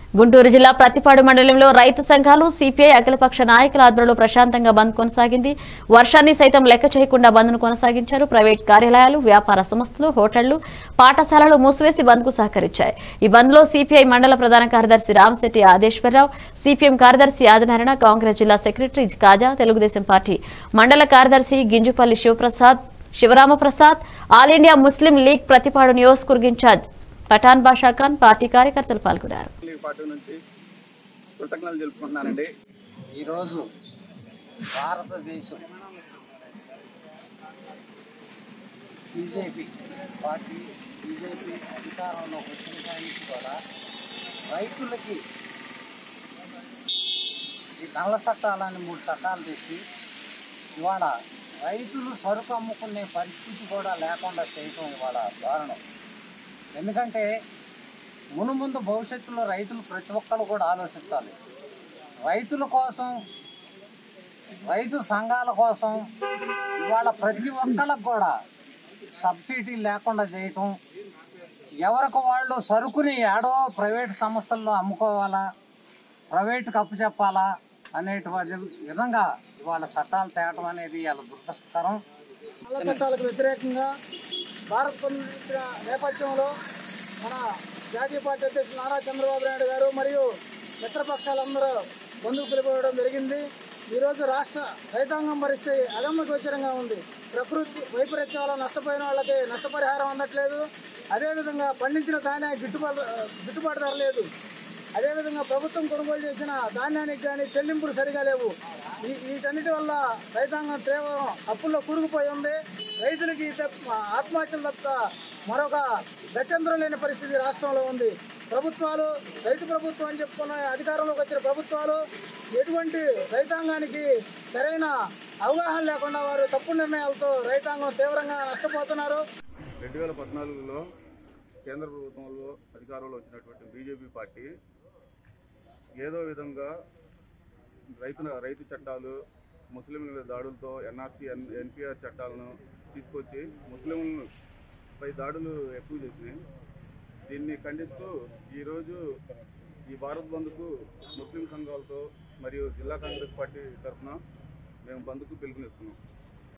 గుంటూరు జిల్లా ప్రతిపాడు మండలంలో రైతు సంఘాలు సిపిఐ అఖిలపక్ష నాయకుల ఆధ్వర్యంలో ప్రశాంతంగా బంద్ కొనసాగింది వర్షాన్ని సైతం లెక్క చేయకుండా బంద్ను కొనసాగించారు ప్రైవేట్ కార్యాలయాలు వ్యాపార సంస్థలు హోటళ్లు పాఠశాలలు మూసివేసి బంద్కు సహకరించాయి ఈ బంద్లో సిపిఐ మండల ప్రధాన కార్యదర్శి రామశెట్టి ఆదేశ్వరరావు సిపిఎం కార్యదర్శి ఆదినారాయణ కాంగ్రెస్ జిల్లా సెక్రటరీ కాజా తెలుగుదేశం పార్టీ మండల కార్యదర్శి Ginjupalli Sivaprasad Sivaramaprasad all India Muslim league Prathipadu నియోజకవర్గ ఇన్ఛార్జ్ పఠాన్ బాషా ఖాన్ పార్టీ కార్యకర్తలు పాల్గొన్నారు లీగ్ పార్టీ నుంచి కృతజ్ఞతలు తెలుపుకుంటున్నానండి ఈరోజు భారతదేశం బీజేపీ పార్టీ బీజేపీ అధికారంలోకి వచ్చిన దానికి కూడా రైతులకి ఈ నల్ల చట్టాలని మూడు చట్టాలు తెచ్చి ఇవాళ రైతులు సరుకు అమ్ముకునే పరిస్థితి కూడా లేకుండా చేయటం ఇవాళ దారుణం ఎందుకంటే మును ముందు భవిష్యత్తులో రైతులు ప్రతి ఒక్కరు కూడా ఆలోచించాలి రైతుల కోసం రైతు సంఘాల కోసం ఇవాళ ప్రతి ఒక్కళ్ళకు కూడా సబ్సిడీ లేకుండా చేయటం ఎవరికి వాళ్ళు సరుకుని ఏడో ప్రైవేట్ సంస్థల్లో అమ్ముకోవాలా ప్రైవేట్కి అప్పు చెప్పాలా అనేటువంటి విధంగా ఇవాళ చట్టాలు తేవటం అనేది ఇలా దురదృష్టకరం నల్ల చట్టాలకు వ్యతిరేకంగా భారత్ పొందిన నేపథ్యంలో మన జాతీయ పార్టీ అధ్యక్షులు నారా చంద్రబాబు నాయుడు గారు మరియు మిత్రపక్షాలందరూ బంధుకు పిలుపుకోవడం జరిగింది ఈరోజు రాష్ట్ర రైతాంగం పరిస్థితి అగమ్య గోచరంగా ఉంది ప్రకృతి వైపరీత్యాల నష్టపోయిన వాళ్ళకి నష్టపరిహారం అందట్లేదు అదేవిధంగా పండించిన ధాన్యానికి గిట్టుబాటు గిట్టుబాటు ధర లేదు అదేవిధంగా ప్రభుత్వం కొనుగోలు చేసిన ధాన్యానికి కానీ చెల్లింపులు సరిగా లేవు ఈ వీటన్నిటి వల్ల రైతాంగం తీవ్రం అప్పుల్లో కూరుకుపోయి ఉంది రైతులకి తప్ప- ఆత్మహత్యలు తప్ప మరొక గత్యంతరం లేని పరిస్థితి రాష్ట్రంలో ఉంది ప్రభుత్వాలు రైతు ప్రభుత్వం అని చెప్పుకున్న అధికారంలోకి వచ్చిన ప్రభుత్వాలు ఎటువంటి రైతాంగానికి సరైన అవగాహన లేకుండా వారు తప్పుడు నిర్ణయాలతో రైతాంగం తీవ్రంగా నష్టపోతున్నారు రెండు వేల పద్నాలుగులో కేంద్ర ప్రభుత్వంలో అధికారంలో వచ్చినటువంటి బీజేపీ పార్టీ ఏదో విధంగా రైతు రైతు చట్టాలు ముస్లింల మీద దాడులతో ఎన్ఆర్సీ ఎన్ ఎన్పిఆర్ చట్టాలను తీసుకొచ్చి ముస్లింలపై దాడులు ఎక్కువ చేసినాయి దీన్ని ఖండిస్తూ ఈరోజు ఈ భారత్ బంద్కు ముస్లిం సంఘాలతో మరియు జిల్లా కాంగ్రెస్ పార్టీ తరఫున మేము బంద్కు పిలుపునిస్తున్నాం